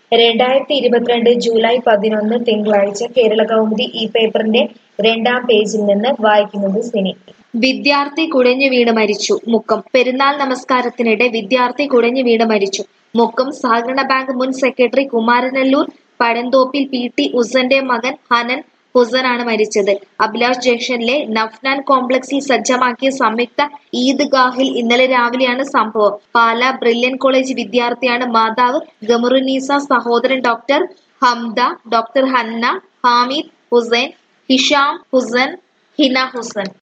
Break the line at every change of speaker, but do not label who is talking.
രണ്ടായിരത്തി ഇരുപത്തിരണ്ട് ജൂലൈ പതിനൊന്ന് തിങ്കളാഴ്ച കേരള കൗമുദി ഈ പേപ്പറിന്റെ രണ്ടാം പേജിൽ നിന്ന് വായിക്കുന്നത് സിനി
വിദ്യാർത്ഥി കുഴഞ്ഞു വീണ് മരിച്ചു മുക്കം പെരുന്നാൾ നമസ്കാരത്തിനിടെ വിദ്യാർത്ഥി കുഴഞ്ഞു വീണ് മരിച്ചു മുക്കം സഹകരണ ബാങ്ക് മുൻ secretary Kumaranellur Pazhanthoppil P T ഉസന്റെ മകൻ ഹനൻ ഹുസനാണ് മരിച്ചത് അഭിലാഷ് ജംഗ്ഷനിലെ നഫ്നാൻ കോംപ്ലക്സിൽ സജ്ജമാക്കിയ സംയുക്ത ഈദ്ഗാഹിൽ ഇന്നലെ രാവിലെയാണ് സംഭവം പാല ബ്രില്യൻ കോളേജ് വിദ്യാർത്ഥിയാണ് മാതാവ് ഗമറുനീസ സഹോദരൻ ഡോക്ടർ ഹംദ ഡോക്ടർ ഹന്ന ഹാമിദ് ഹുസൈൻ ഹിഷാം ഹുസൻ ഹിന ഹുസൻ